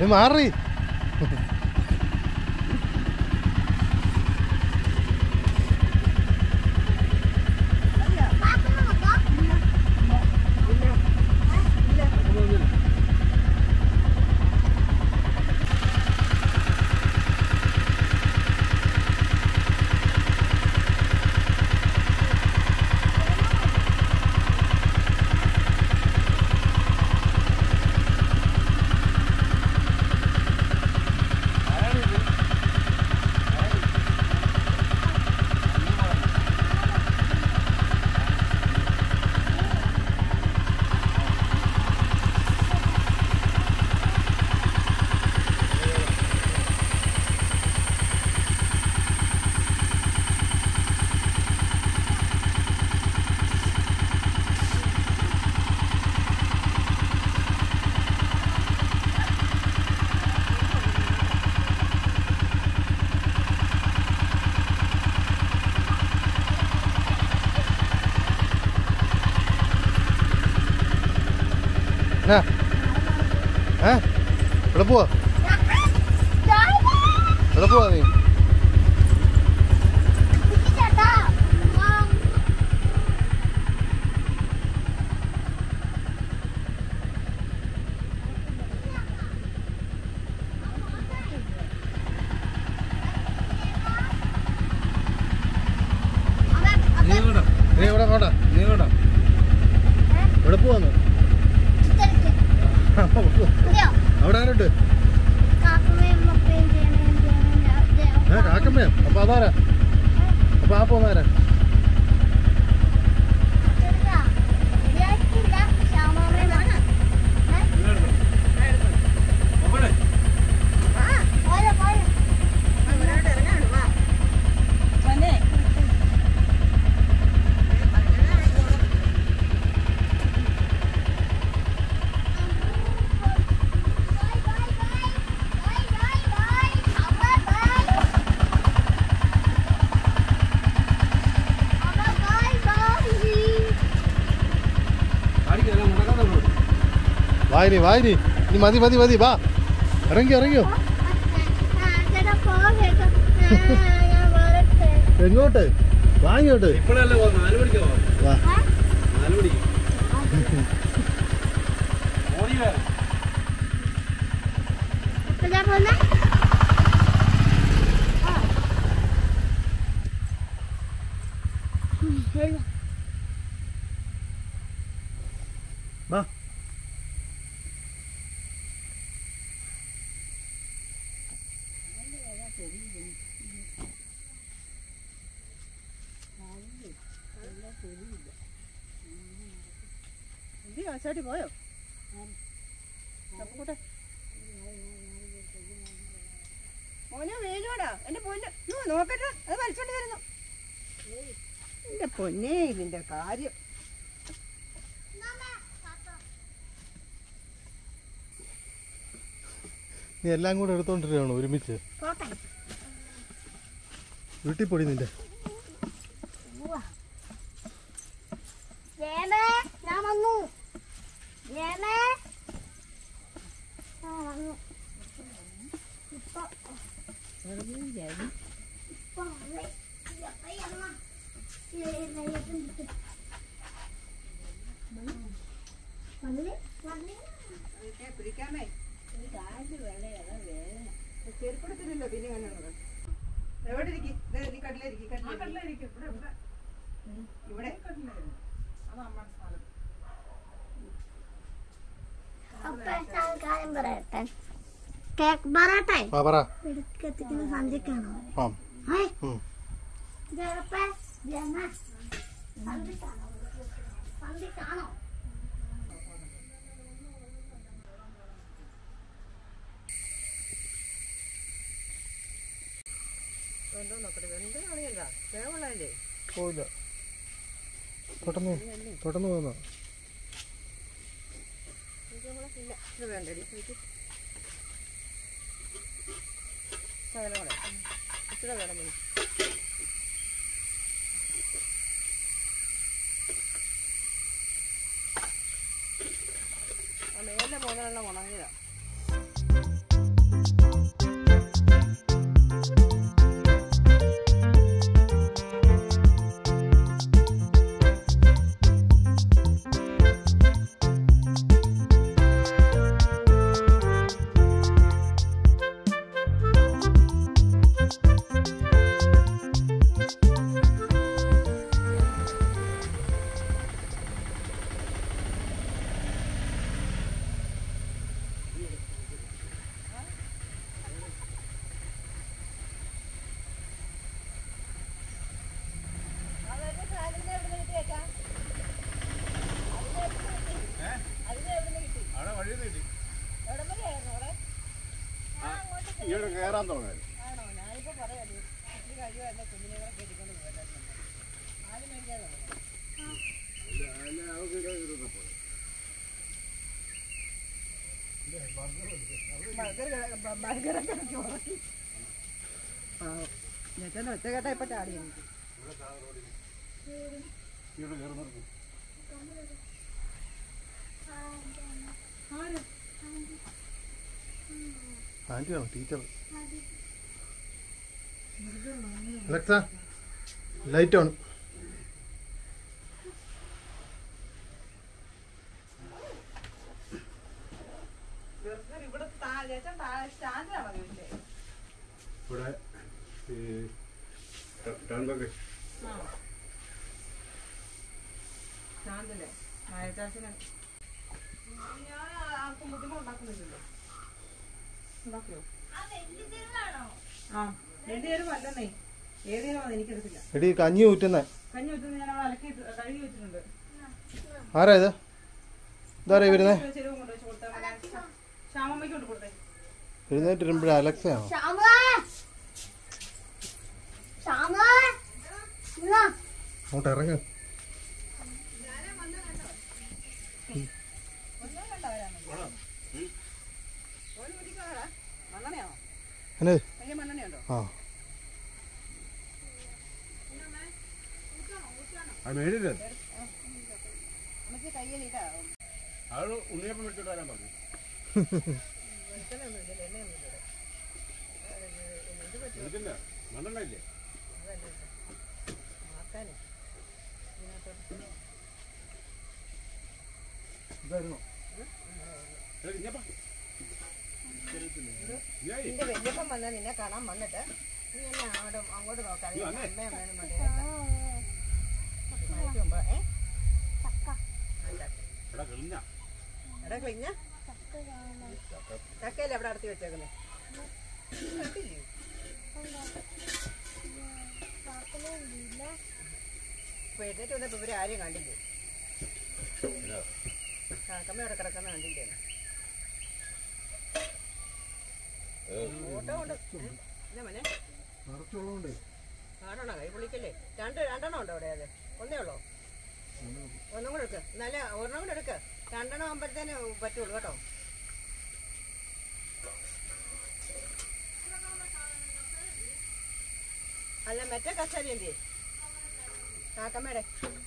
നീ മാറി എന്നാ ഏ ഇവിടെ പോവാ ഇവിടെ പോവാ നീ നീ ഇവിടെ നീ ഇവിടെ പോണ്ട നീ ഇവിടെ ഇവിടെ പോവാന്ന് അവിടെ ആരുണ്ട് ഏ കാക്കമ്മയോ അപ്പൊ അതാരാ അപ്പൊ ആ പോന്നാരാ വായിനി വായിനി നീ മതി മതി മതി വാ ഇറങ്ങി ഇറങ്ങിയോ എങ്ങോട്ട് വാങ്ങിയോട്ട് ഇപ്പോഴല്ലേ പോകുന്നത് നാല് മണിക്ക് പോകാം വാ നാല് മണിക്ക് ഓടി വരാം വാ ആശാട്ടി പോയോ അപ്പുക്കുട്ടൻ. മോനെ വേലുവാടാ എന്റെ പൊന്നെ യ്യോ, നോക്കട്ടെ അത് വലിച്ചോണ്ട് വരുന്നു എന്റെ പൊന്നേ ഇതിന്റെ കാര്യം നീ എല്ലാം കൂടെ എടുത്തോണ്ടിരിക്കണോ ഒരുമിച്ച് വീട്ടിൽ പൊടി നിന്റെ ഞാൻ വന്നു ജയമേ ആ വന്നു ഇപ്പൊ ഇപ്പൊ വന്നേ. ഈ അമ്മ. ഈ നെയ്യപ്പം കിട്ടും. വന്നില്ലേ? വന്നില്ലേ? പിടിക്കാമേ ചെരുപ്പെടുത്തില്ലല്ലോ പിന്നെ കാണുന്നത് എവിടെ ഇരിക്കും കട്ടിലിരിക്കും കട്ടിലിരിക്കും ഇവിടെ അപ്പോഴത്തെ ആ കാര്യം പറയട്ടെ കേക്ക് പറയട്ടെ ആ പറ ഇടുക്കെത്തിക്കുന്ന സന്ധ്യക്കാണോ ആ ഹായ് ഉം. ജയപ്പേ ജയമ്മ സന്ധ്യക്കാണോ സന്ധ്യക്കാണോ എന്തോ നോക്കട്ടെ എന്ത് കളിയല്ല വേവുള്ളതല്ലേ പോയില്ല പെട്ടെന്ന് പെട്ടെന്ന് പോന്നാ ഇല്ല ഇത് വേണ്ടടി എനിക്ക് ശകലം കൂടെ ഇച്ചിരി വേണം മതി. ആ മേലെ പോകുന്നതെല്ലാം ഉണങ്ങിയതാ ഇവിടെ കയറാൻ തുടങ്ങാൻ ആണോ ഞാനിപ്പോ പറയാം ഇത്തിരി കഴിയുമായിരുന്നെ കുഞ്ഞിനെ കൂടെ കെട്ടിക്കൊണ്ട് പോകാനായിരുന്നു ആരും മേടിക്കാതെ ചേട്ടൻ ഒറ്റക്കെട്ട ഇപ്പൊ ചാടി എനിക്ക് ഇവിടെ കയറുന്നത് ആന്റിയാണോ ടീച്ചർ അലക്സ ലൈറ്റ് ഓൺ ഇവിടെ ചേട്ടൻ സ്റ്റാൻഡിലാണോ വീട്ടില് ഇവിടെ ഈ ടൗണിലൊക്കെ സ്റ്റാൻഡിലെ മായച്ചാച്ചന് ഞാൻ ആർക്കും ബുദ്ധിമുട്ടുണ്ടാക്കുന്നില്ലല്ലോ ഉണ്ടാക്കിയോ ആ രണ്ടുപേരും അല്ലെന്നേ ഏതേലും എനിക്കറിയത്തില്ല എടി കഞ്ഞി ഊറ്റുന്ന കഞ്ഞി വെച്ചത് ഞാൻ അവിടെ അലക്കി ഇട്ട് കഴുകി വെച്ചിട്ടുണ്ട് ആരാ ഇത് ഇതാരാ വരുന്നേ ചെരുവും കൊണ്ട് വെച്ച് കൊടുത്താൽ മതി. ശ്യാമമ്മയ്ക്ക് കൊണ്ട് കൊടുത്തേ എഴുന്നേറ്റ് വരുമ്പോഴേ അലക്സയാണോ ശ്യാമ ശ്യാമ ഇല്ല അങ്ങോട്ട് ഇറങ്ങ ഒന്നും കണ്ടവരാണ് ഒരു കുട്ടിക്കാരാ മണ്ണെണ്ണയാണോ എന്നെ വലിയ മണ്ണെണ്ണയുണ്ടോ ആ മേടില്ല നമുക്ക് കയ്യിൽ ഇതാ അത് ഉണ്ണിയപ്പം വെച്ചിട്ട് വരാൻ പറഞ്ഞു ഇതില്ല മണ്ണെണ്ണ ഇല്ലേ ഇതായിരുന്നു എടാ, ഇഞ്ഞപ്പാ. ഇയ്യേ, നിന്റെ വല്യപ്പം വന്നാൽ നിന്നെ കാണാൻ വന്നിട്ട് നീ എന്നെ അങ്ങോട്ട് അങ്ങോട്ട് നോക്കാതെ നീ വന്നേ. അമ്മയും അമ്മേനും മതി മണിക്ക് മുമ്പ് ഏ എടാ, കിളിഞ്ഞാ. എടാ ക്ലിഞ്ഞ ചക്കയല്ലേ അവിടെ അടത്തി വെച്ചേക്കുന്നേ കണ്ടില്ലേ ഇപ്പൊ എഴുന്നേറ്റ് വന്നപ്പോ ഇവരെ ആരെയും കണ്ടില്ലേ കാക്കമ്മ അവിടെ കിടക്കുന്ന കണ്ടില്ലേ ഓട്ടോ ഉണ്ട് ഏ? എന്നാ മോനെ നിറച്ചുള്ളതുകൊണ്ടേ ആണോ കൈ പൊളിക്കല്ലേ രണ്ട് രണ്ടെണ്ണം ഉണ്ടോ അവിടെ അത് ഒന്നേ ഉള്ളോ ഒന്നും കൂടെ എടുക്ക് നല്ല ഒരെണ്ണം കൂടെ എടുക്ക് രണ്ടെണ്ണം ആകുമ്പോഴത്തേന് പറ്റുള്ളൂ കേട്ടോ അല്ല മറ്റേ കച്ചാരി എന്തി കാക്കമ്മയുടെ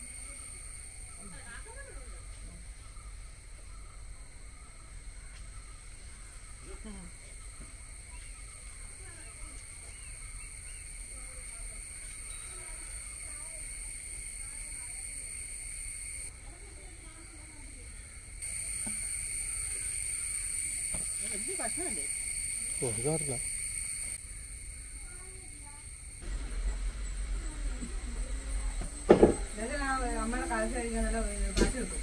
വലിയ ഭക്ഷണമല്ലേ ഓ ഇതാറില്ല നമ്മളെ കാലത്ത് കഴിഞ്ഞാൽ നല്ല കാറ്റ് കിട്ടും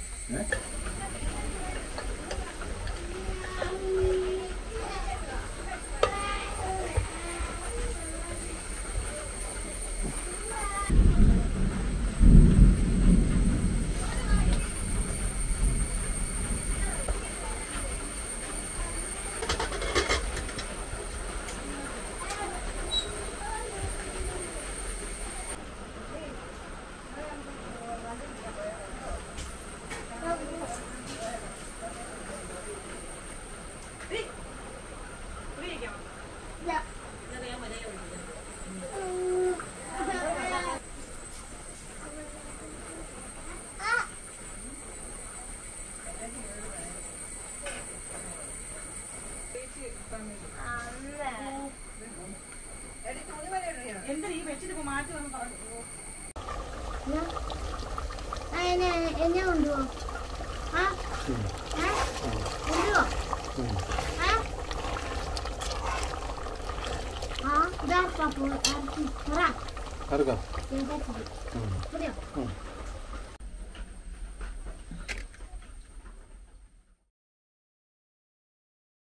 എന്താ ഈ വെച്ചിട്ട് ഇപ്പൊ മാറ്റി വന്ന് പറഞ്ഞു എന്നെ എന്നെ കൊണ്ടുപോ ആ ഏ? കൊണ്ടുപോ ഏ? ആ ഇതാ പാപ്പു ഇറക്കി പറ ആർക്കാ ഇതാ പുതിയോ